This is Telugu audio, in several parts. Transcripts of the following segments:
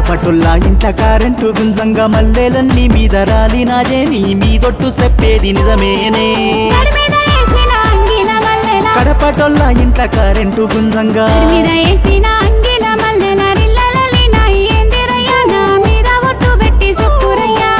కడపటుల్లా ఇంట కరెంటు గుంజంగా మల్లెలన్నీ మీద రాలినాజే నీ మీదొట్టు చెప్పేది నిజమేనే గడి మీద వేసిన అంగిల మల్లెల కడపటొల్లా ఇంట కరెంటు గుంజంగా గడి మీద వేసిన అంగిల మల్లెల రిల్లలలిన ఏందిరయ్యా నా మీద ఒట్టు పెట్టి చెప్పురయ్యా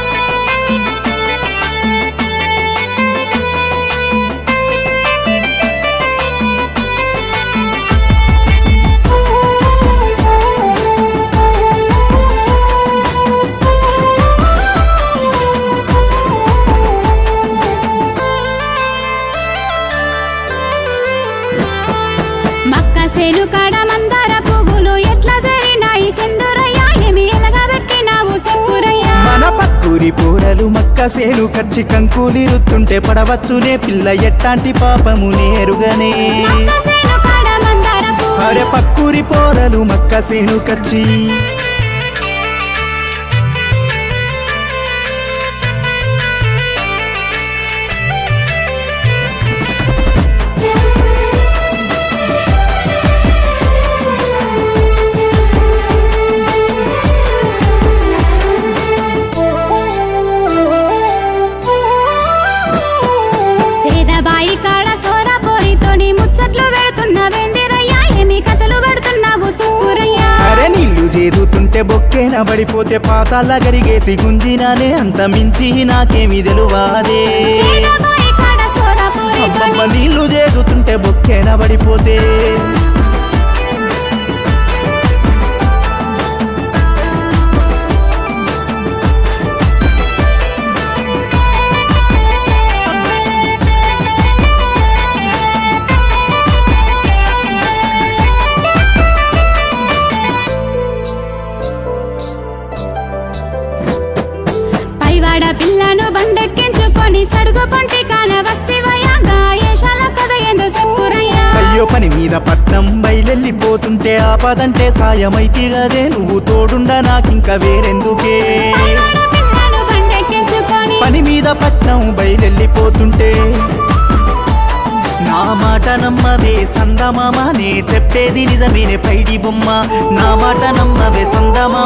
మక్క సేను కాడ మందార పువ్వులు ఎట్లా జరినాయి సెందురయ్యా ఏమి ఎలగబెట్టినావు చెప్పురయ్యా మన పక్కూరి పూరలు మక్క సేను కచ్చి కంకూలి రుత్తుంటే పడవచ్చునే పిల్ల ఎట్టాంటి పాపము నేరుగనే మక్క సేను కాడ మందార పువ్వులు అరే పక్కూరి పోరలు మక్క సేను కచ్చి సేదబాయి కాడ సోరా పోరితోని ముచ్చట్లు పెడుతున్న వెందిరయ్యా ఏమి కథలు పెడుతున్నావు సుప్పురయ్యా అరే నీళ్లు చేదుతుంటే బొక్కేన పడిపోతే పాతాల గరిగేసి గుంజినానే అంత మించి నాకేమి తెలువాదే సేదబాయి కాడ సోరా పోరితోని అమ్మమ్మ నీళ్లు చేదుతుంటే బొక్కేన పడిపోతే పైవాడ పిల్లను బండెక్కించుకొని సడుగు పొంటి కాన వస్తివయ్యా గాయేశాల కథ ఏందో చెప్పురయ్యా అయ్యో పని మీద పట్నం బయలెళ్ళిపోతుంటే ఆపదంటే సాయమైతి గదే నువ్వు తోడుండా నాకింక వేరెందుకే పైవాడ పిల్లను బండెక్కించుకొని పని మీద పట్నం బయలెళ్ళిపోతుంటే నా మాట నమ్మవే సందమామ నే చెప్పేది నిజమేనే పైడి బొమ్మ నా మాట నమ్మవే సందమామ